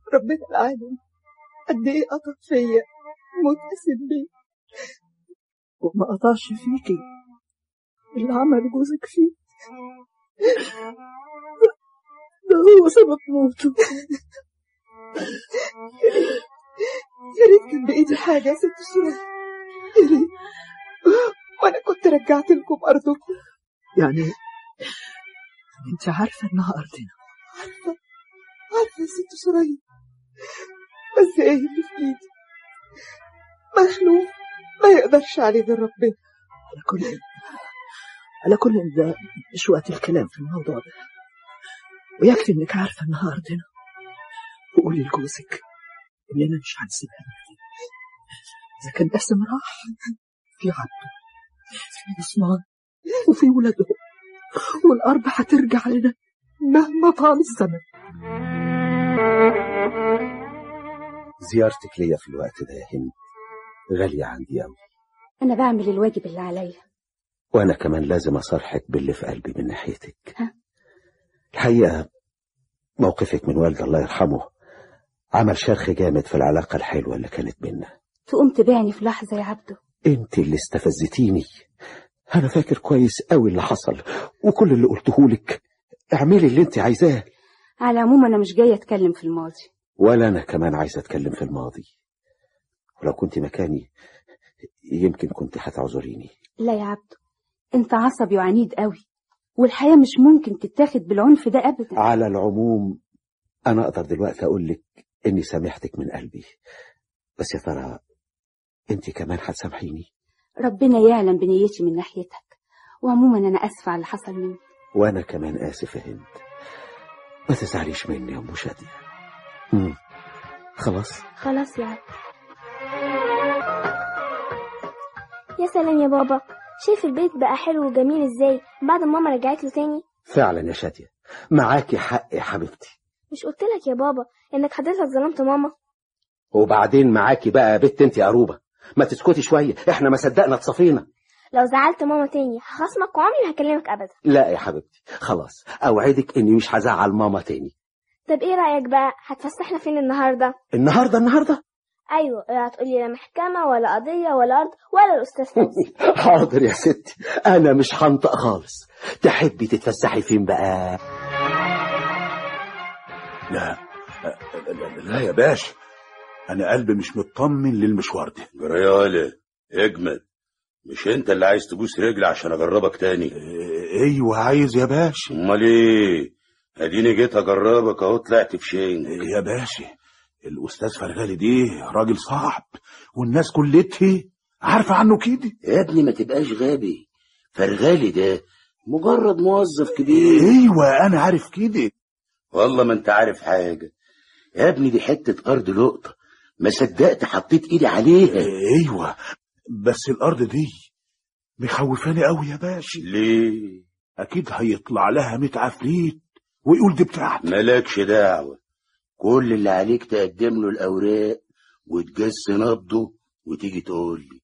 ربنا العالم قد ايه قطع فيا متقسم بيه وما قطعش فيكي اللي عمل جوزك فيه ده هو سبب موته يا ريت كان بإيدي حاجة يا ست سورة يا ريت وأنا كنت رجعت لكم أرضكم يعني انت عارفة انها ارضنا عارفة يا ست سوريا بس ايه اللي في ايدي مخلوق ما يقدرش عليه غير ربنا على كل على كل ده مش وقت الكلام في الموضوع ده ويكفي انك عارفة انها ارضنا وقولي لجوزك اننا مش هنسيبها لوحدنا. اذا كان قاسم راح في عبده في عثمان وفي ولادهم والارض هترجع لنا مهما طال الزمن زيارتك ليا في الوقت ده يا هند غالية عندي أوي أنا بعمل الواجب اللي عليا وأنا كمان لازم أصارحك باللي في قلبي من ناحيتك ها؟ الحقيقة موقفك من والد الله يرحمه عمل شرخ جامد في العلاقة الحلوة اللي كانت بينا تقوم تبيعني في لحظة يا عبده انت اللي استفزتيني انا فاكر كويس قوي اللي حصل وكل اللي قلتهولك اعملي اللي انت عايزاه على العموم أنا مش جاية أتكلم في الماضي ولا انا كمان عايز اتكلم في الماضي ولو كنت مكاني يمكن كنت هتعذريني لا يا عبده أنت عصبي وعنيد قوي والحياة مش ممكن تتاخد بالعنف ده أبدا على العموم انا اقدر دلوقتي اقول لك اني سامحتك من قلبي بس يا ترى انت كمان هتسامحيني ربنا يعلم بنيتي من ناحيتك وعموما أنا آسفة على اللي حصل مني وانا كمان اسف يا هند ما تزعليش مني يا ام شاديه مم. خلاص خلاص يا عبده يا سلام يا بابا شايف البيت بقى حلو وجميل ازاي بعد ما ماما رجعت له تاني فعلا يا شاديه معاكي حق يا حبيبتي مش قلت لك يا بابا انك حضرتك ظلمت ماما وبعدين معاكي بقى يا بت انت يا عروبه ما تسكتي شويه احنا ما صدقنا اتصفينا لو زعلت ماما تاني هخصمك وعمري ما هكلمك ابدا لا يا حبيبتي خلاص اوعدك اني مش هزعل ماما تاني طب ايه رايك بقى هتفسحنا فين النهارده النهارده النهارده ايوه لا هتقولي لا محكمه ولا قضيه ولا ارض ولا الاستاذ فوزي حاضر يا ستي انا مش هنطق خالص تحبي تتفسحي فين بقى لا لا, لا يا باشا انا قلبي مش مطمن للمشوار ده جريالة اجمد مش انت اللي عايز تبوس رجلي عشان اجربك تاني ايوه عايز يا باشا امال ايه اديني جيت اجربك اهو طلعت في شين يا باشا الاستاذ فرغالي دي راجل صعب والناس كلتها عارفه عنه كده يا ابني ما تبقاش غبي فرغالي ده مجرد موظف كبير ايوه انا عارف كده والله ما انت عارف حاجة يا ابني دي حتة ارض لقطة ما صدقت حطيت ايدي عليها ايوه بس الارض دي مخوفاني قوي يا باشا ليه اكيد هيطلع لها ميت عفريت ويقول دي بتاعتي مالكش دعوة كل اللي عليك تقدم له الاوراق وتجس نبضه وتيجي تقول لي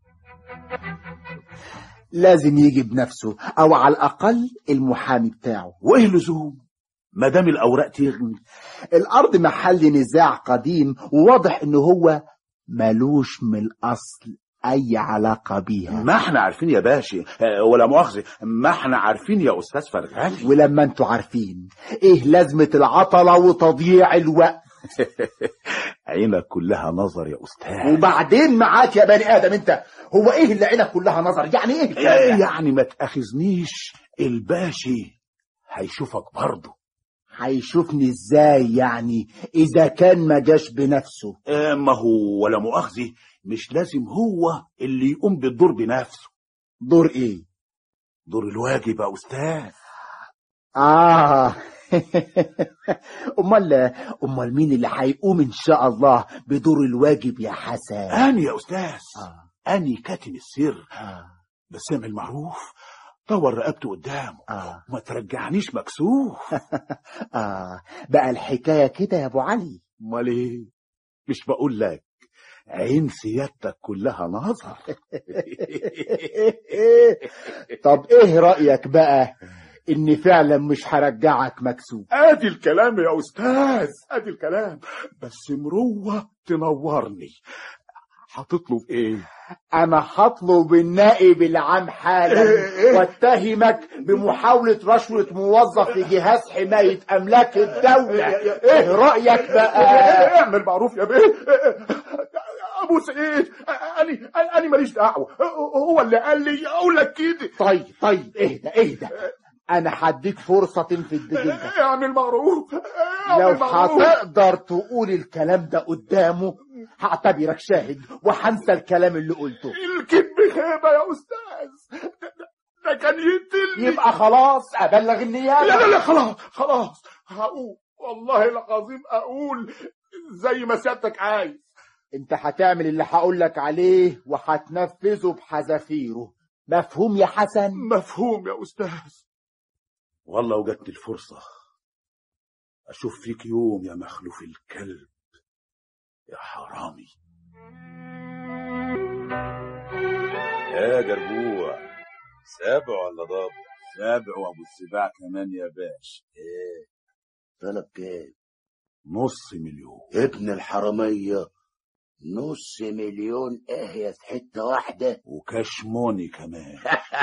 لازم يجي بنفسه او على الاقل المحامي بتاعه وايه اللزوم ما دام الاوراق تغني الارض محل نزاع قديم وواضح ان هو ملوش من الاصل اي علاقة بيها ما احنا عارفين يا باشا آه، ولا مؤاخذة ما احنا عارفين يا استاذ فرغالي ولما انتوا عارفين ايه لازمة العطلة وتضييع الوقت عينك كلها نظر يا استاذ وبعدين معاك يا بني ادم انت هو ايه اللي عينك كلها نظر يعني ايه الكلام ايه ده؟ يعني ما تاخذنيش الباشي هيشوفك برضه هيشوفني ازاي يعني اذا كان ما جاش بنفسه آه، ما هو ولا مؤاخذة مش لازم هو اللي يقوم بالدور بنفسه دور ايه دور الواجب يا استاذ اه امال امال مين اللي هيقوم ان شاء الله بدور الواجب يا حسن اني يا استاذ آه. اني كاتم السر آه. بس اعمل معروف طور رقبته قدامه آه. وما ترجعنيش مكسوف اه بقى الحكايه كده يا ابو علي امال ايه مش بقول لك عين سيادتك كلها نظر طب ايه رايك بقى اني فعلا مش هرجعك مكسوب ادي الكلام يا استاذ ادي الكلام بس مروه تنورني هتطلب ايه انا هطلب النائب العام حالا واتهمك بمحاولة رشوة موظف في جهاز حماية املاك الدولة ايه رأيك بقى اعمل معروف يا بيه ابو سعيد انا انا ماليش دعوه هو اللي قال لي اقول لك كده طيب طيب اهدى اهدى انا هديك فرصة تنفذ بجلدك اعمل معروف لو اعمل معروف هتقدر تقول الكلام ده قدامه هعتبرك شاهد وهنسى الكلام اللي قلته الكذب خيبه يا استاذ ده- ده- ده كان يقتلني يبقى خلاص ابلغ النيابة لا لا لا خلاص خلاص هقول والله العظيم اقول زي ما سيادتك عايز انت هتعمل اللي هقولك عليه وهتنفذه بحذافيره مفهوم يا حسن مفهوم يا استاذ والله وجدت الفرصه اشوف فيك يوم يا مخلوف الكلب يا حرامي يا جربوع سابع ولا ضابع سابع وابو السباع كمان يا باش ايه طلب كام نص مليون ابن الحرامية نص مليون اهية في حتة واحدة وكشموني كمان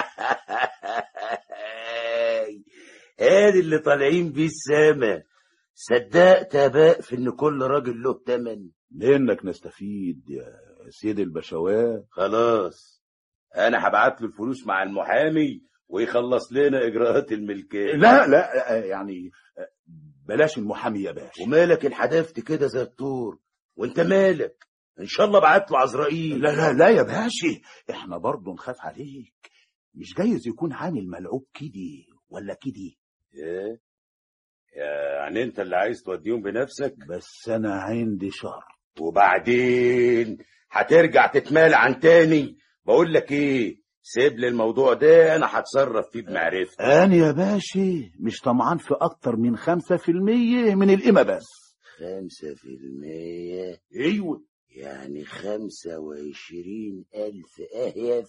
ادي اللي طالعين بيه السما صدقت يا باء في ان كل راجل له تمن منك نستفيد يا سيد البشوات خلاص انا هبعت له الفلوس مع المحامي ويخلص لنا اجراءات الملكيه لا لا يعني بلاش المحامي يا باش ومالك انحدفت كده زي الطور وانت مالك ان شاء الله بعت له عزرائيل لا لا لا يا باشا احنا برضه نخاف عليك مش جايز يكون عامل ملعوب كده ولا كده ايه يعني انت اللي عايز توديهم بنفسك بس انا عندي شر وبعدين هترجع تتمال عن تاني بقول لك ايه سيب لي الموضوع ده انا هتصرف فيه بمعرفتي انا يا باشا مش طمعان في اكتر من خمسة في المية من القيمة بس خمسة في المية ايوه يعني خمسة وعشرين ألف أهيف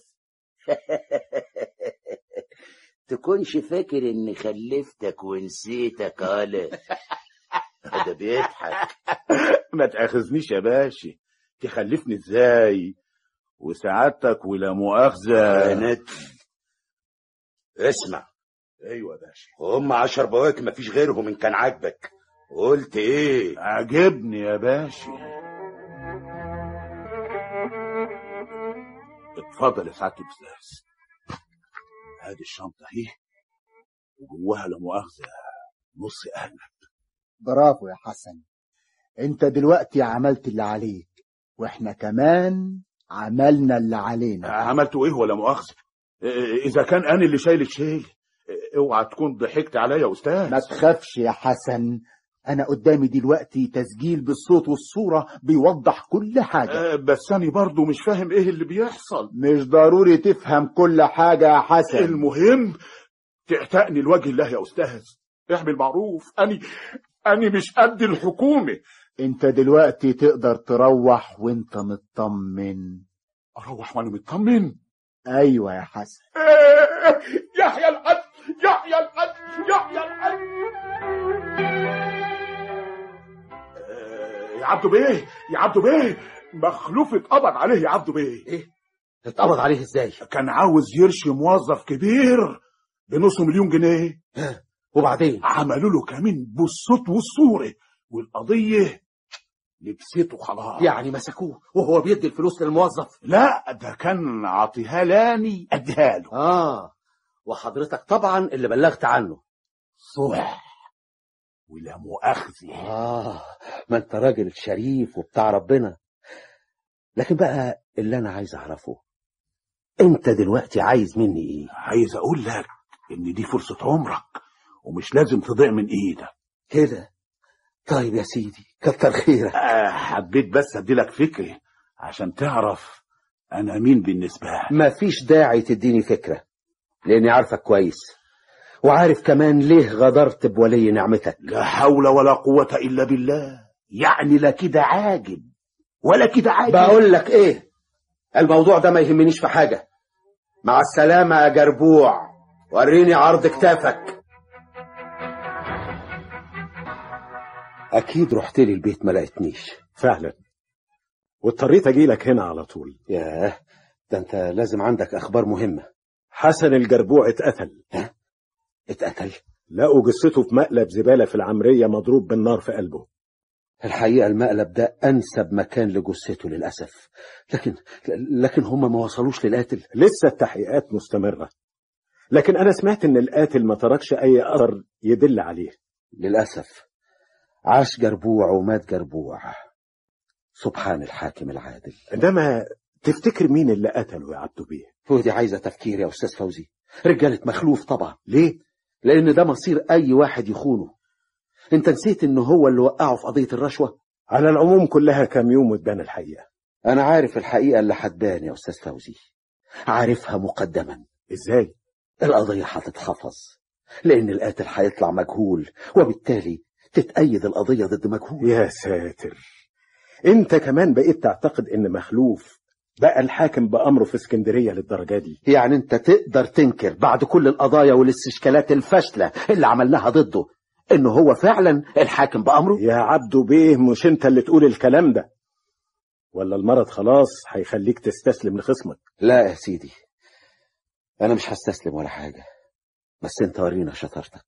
تكونش فاكر إني خلفتك ونسيتك على ده بيضحك ما تاخذنيش يا باشا تخلفني ازاي وسعادتك ولا مؤاخذة بنات اسمع ايوه يا باشا هم عشر بواكي مفيش غيرهم إن كان عاجبك قلت ايه عجبني يا باشا اتفضل يا سعادة الأستاذ هذه الشنطة اهي وجواها لا مؤاخذة نص أرنب برافو يا حسن انت دلوقتي عملت اللي عليك واحنا كمان عملنا اللي علينا عملتوا ايه ولا مؤاخذة إيه، إذا كان أنا اللي شايل الشيل إيه، اوعى تكون ضحكت عليا يا أستاذ ما تخافش يا حسن انا قدامي دلوقتي تسجيل بالصوت والصورة بيوضح كل حاجة آه، بس أنا برضو مش فاهم إيه اللي بيحصل مش ضروري تفهم كل حاجة يا حسن المهم تعتقني لوجه الله يا أستاذ اعمل معروف أنا أنا مش قد الحكومة انت دلوقتي تقدر تروح وانت مطمن أروح وأنا مطمن ايوه يا حسن إيه، يحيى الحج يحيى الحج يحيى الحج آه، يا عبدو بيه يا عبدو بيه مخلوف اتقبض عليه يا عبدو بيه ايه اتقبض عليه ازاي كان عاوز يرشي موظف كبير بنص مليون جنيه وبعدين عملوا له كمين بالصوت والصورة والقضية لبسته خلاص يعني مسكوه وهو بيدي الفلوس للموظف لا ده كان عاطيها لاني اديها له اه وحضرتك طبعا اللي بلغت عنه صح ولا مؤاخذة اه ما انت راجل شريف وبتاع ربنا لكن بقى اللي انا عايز اعرفه انت دلوقتي عايز مني ايه عايز اقول لك ان دي فرصة عمرك ومش لازم تضيع من ايدك كده طيب يا سيدي كتر خيرك آه حبيت بس اديلك فكرة عشان تعرف انا مين بالنسبة لك مفيش داعي تديني فكرة لاني عارفك كويس وعارف كمان ليه غدرت بولي نعمتك لا حول ولا قوة الا بالله يعني لا كده عاجب ولا كده عاجب بقول لك ايه الموضوع ده ما يهمنيش في حاجة مع السلامة يا جربوع وريني عرض كتافك اكيد رحت لي البيت ما لقيتنيش فعلا واضطريت اجي لك هنا على طول ياه ده انت لازم عندك اخبار مهمه حسن الجربوع اتقتل اتقتل لقوا جثته في مقلب زبالة في العمرية مضروب بالنار في قلبه الحقيقه المقلب ده انسب مكان لجثته للاسف لكن لكن هم ما وصلوش للقاتل لسه التحقيقات مستمرة لكن أنا سمعت إن القاتل ما تركش أي أثر يدل عليه للاسف عاش جربوع ومات جربوع سبحان الحاكم العادل إنما تفتكر مين اللي قتله يا عبدو بيه ودي عايزه تفكير يا استاذ فوزي رجاله مخلوف طبعا ليه لان ده مصير اي واحد يخونه انت نسيت ان هو اللي وقعه في قضيه الرشوه على العموم كلها كام يوم وتبان الحقيقة انا عارف الحقيقه اللي هتبان يا استاذ فوزي عارفها مقدما إزاي القضيه هتتحفظ لان القاتل هيطلع مجهول وبالتالي تتأيد القضيه ضد مجهول يا ساتر انت كمان بقيت تعتقد ان مخلوف بقى الحاكم بأمره في اسكندرية للدرجة دي يعني انت تقدر تنكر بعد كل القضايا والاستشكالات الفاشله اللي عملناها ضده انه هو فعلا الحاكم بامره يا عبدو بيه مش انت اللي تقول الكلام ده ولا المرض خلاص هيخليك تستسلم لخصمك لا يا سيدي انا مش هستسلم ولا حاجه بس انت ورينا شطارتك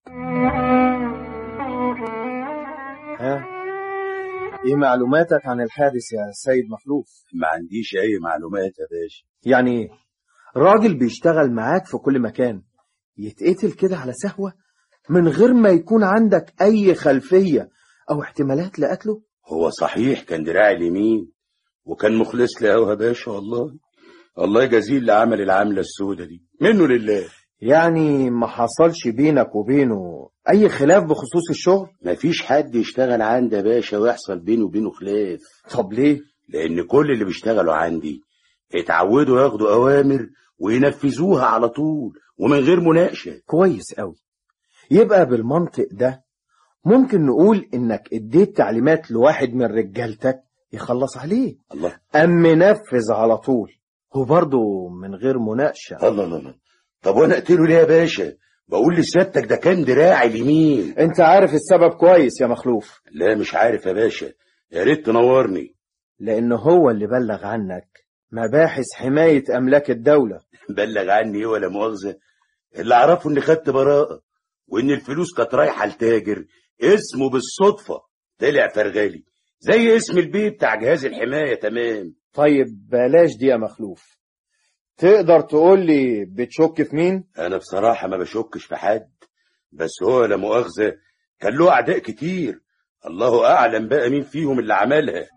ها ايه معلوماتك عن الحادث يا سيد مخلوف ما عنديش اي معلومات يا باشا يعني ايه راجل بيشتغل معاك في كل مكان يتقتل كده على سهوة من غير ما يكون عندك اي خلفية او احتمالات لقتله هو صحيح كان دراعي اليمين وكان مخلص لي قوي يا باشا والله الله يجازيه اللي عمل العملة السودة دي منه لله يعني ما حصلش بينك وبينه اي خلاف بخصوص الشغل مفيش حد يشتغل عندي يا باشا ويحصل بينه وبينه خلاف طب ليه لأن كل اللي بيشتغلوا عندي اتعودوا ياخدوا أوامر وينفذوها على طول ومن غير مناقشة كويس قوي يبقى بالمنطق ده ممكن نقول انك اديت تعليمات لواحد من رجالتك يخلص عليه الله ام منفذ على طول وبرضه من غير مناقشة الله الله الله طب وانا اقتله ليه يا باشا بقول لسيادتك ده كان دراعي اليمين انت عارف السبب كويس يا مخلوف لا مش عارف يا باشا يا ريت تنورني لان هو اللي بلغ عنك مباحث حماية املاك الدولة بلغ عني ايه ولا مؤاخذة اللي اعرفه اني خدت براءة وان الفلوس كانت رايحة لتاجر اسمه بالصدفة طلع فرغالي زي اسم البيه بتاع جهاز الحماية تمام طيب بلاش دي يا مخلوف تقدر تقول لي بتشك في مين انا بصراحة ما بشكش في حد بس هو لا مؤاخذة كان له اعداء كتير الله اعلم بقى مين فيهم اللي عملها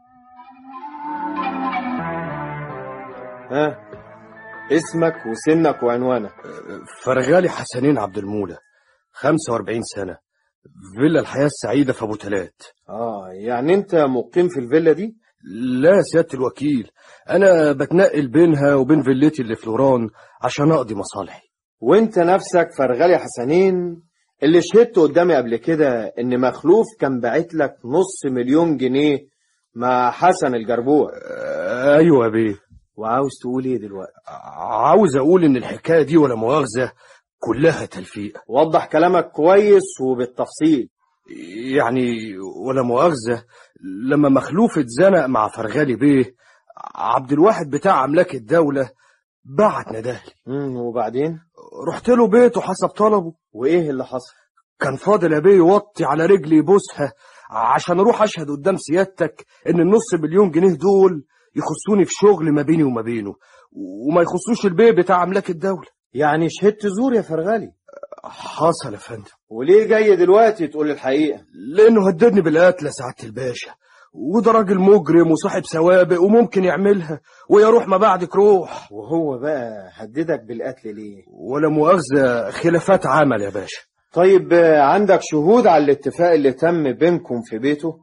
ها اسمك وسنك وعنوانك فرغالي حسنين عبد المولى 45 سنة فيلا الحياة السعيدة في أبو تلات اه يعني انت مقيم في الفيلا دي لا يا سيادة الوكيل أنا بتنقل بينها وبين فيلتي اللي في لوران عشان أقضي مصالحي وانت نفسك فرغالي حسنين اللي شهدت قدامي قبل كده ان مخلوف كان باعت لك نص مليون جنيه مع حسن الجربوع أيوة يا بيه وعاوز تقول ايه دلوقتي عاوز أقول إن الحكاية دي ولا مؤاخذة كلها تلفيق وضح كلامك كويس وبالتفصيل يعني ولا مؤاخذة لما مخلوف اتزنق مع فرغالي بيه عبد الواحد بتاع أملاك الدولة بعت ندهلي امم وبعدين رحت له بيته حسب طلبه وايه اللي حصل كان فاضل يا بيه يوطي على رجلي يبوسها عشان اروح اشهد قدام سيادتك ان النص مليون جنيه دول يخصوني في شغل ما بيني وما بينه وما يخصوش البيه بتاع املاك الدولة يعني شهدت زور يا فرغالي حصل يا فندم وليه جاي دلوقتي تقول الحقيقة لانه هددني بالقتل يا سعادة الباشا وده راجل مجرم وصاحب سوابق وممكن يعملها ويا روح ما بعدك روح وهو بقى هددك بالقتل ليه ولا مؤاخذة خلافات عمل يا باشا طيب آه، عندك شهود على الاتفاق اللي تم بينكم في بيته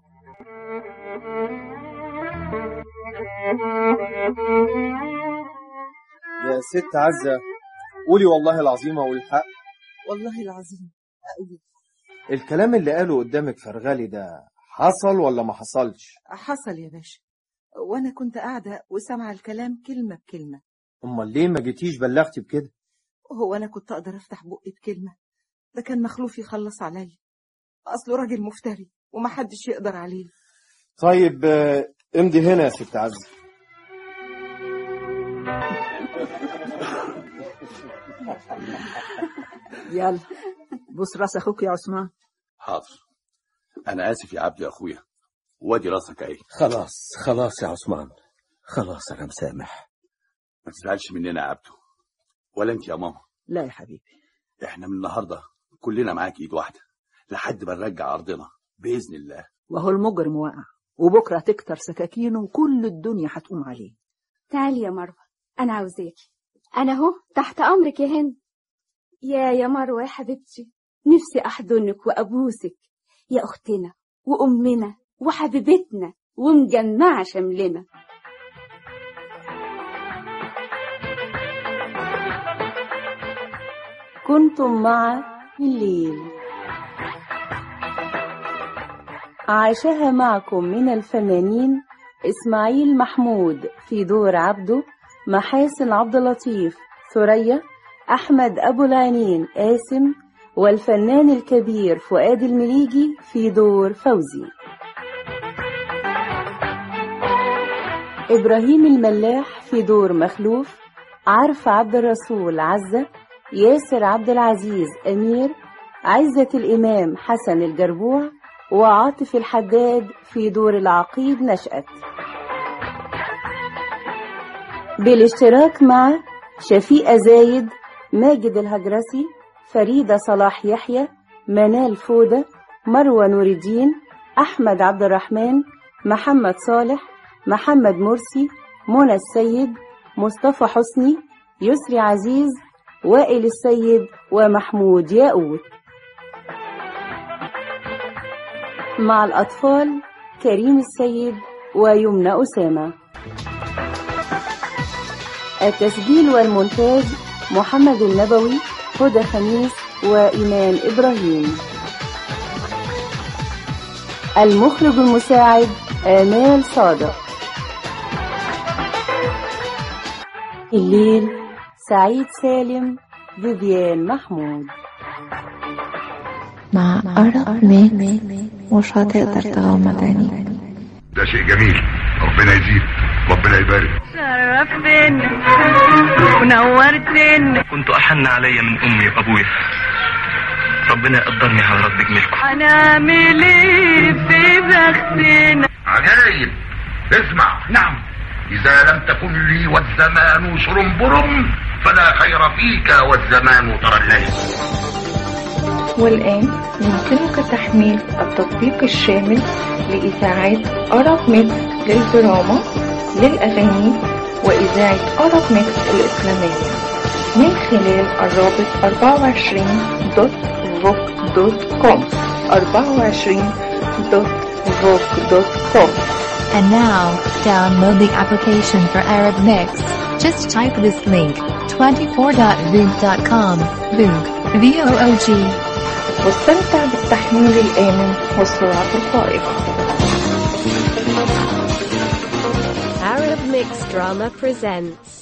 يا ست عزة قولي والله العظيم اقول الحق والله العظيم أقول الكلام اللي قاله قدامك فرغالي ده حصل ولا ما حصلش حصل يا باشا وأنا كنت قاعدة وسامعة الكلام كلمة بكلمة امال ليه ما جيتيش بلغتي بكده هو أنا كنت أقدر أفتح بقي بكلمة ده كان مخلوف يخلص عليا أصله راجل مفتري ومحدش يقدر عليه طيب آه، امضي هنا يا ست عزة يلا بص راس اخوك يا عثمان حاضر انا اسف يا عبد يا اخويا وادي راسك اهي خلاص خلاص يا عثمان خلاص انا مسامح ما تزعلش مننا يا عبده ولا انت يا ماما لا يا حبيبي احنا من النهارده كلنا معاك ايد واحده لحد ما نرجع ارضنا باذن الله وهو المجرم واقع وبكره تكتر سكاكينه وكل الدنيا هتقوم عليه تعالي يا مروة أنا عاوزاكي أنا أهو تحت أمرك يا هند يا يا مروة يا حبيبتي نفسي أحضنك وأبوسك يا أختنا وأمنا وحبيبتنا ومجمعة شملنا كنتم مع الليل عاشها معكم من الفنانين إسماعيل محمود في دور عبده محاسن عبد اللطيف ثريا أحمد أبو العينين قاسم والفنان الكبير فؤاد المليجي في دور فوزي إبراهيم الملاح في دور مخلوف عرف عبد الرسول عزة ياسر عبد العزيز أمير عزة الإمام حسن الجربوع وعاطف الحداد في دور العقيد نشأت بالاشتراك مع شفيقة زايد ماجد الهجرسي فريدة صلاح يحيى منال فودة مروة نور الدين أحمد عبد الرحمن محمد صالح محمد مرسي منى السيد مصطفى حسني يسري عزيز وائل السيد ومحمود ياقوت مع الأطفال كريم السيد ويمنى أسامة التسجيل والمونتاج محمد النبوي هدى خميس وإيمان إبراهيم المخرج المساعد آمال صادق الليل سعيد سالم فيفيان محمود مع أرق ميكس مش هتقدر تغمض عينيك ده شيء جميل ربنا يزيد ربنا يبارك شرفتني ونورتني كنت أحن علي من أمي وأبويا ربنا يقدرني على رد جميلكم هنعمل ايه في بختنا عجايب اسمع نعم إذا لم تكن لي والزمان شرنبرم فلا خير فيك والزمان ترى الليل والآن يمكنك تحميل التطبيق الشامل لإذاعات أرب ميكس للدراما للأغاني وإذاعة أرب ميكس الإسلامية من خلال الرابط 24.voc.com 24.voc.com And now, download the application for Arab Mix. Just type this link, 24.voog.com, Voog, V-O-O-G. واستمتع بالتحميل الآمن والسرعة الفائقة Arab Mix Drama presents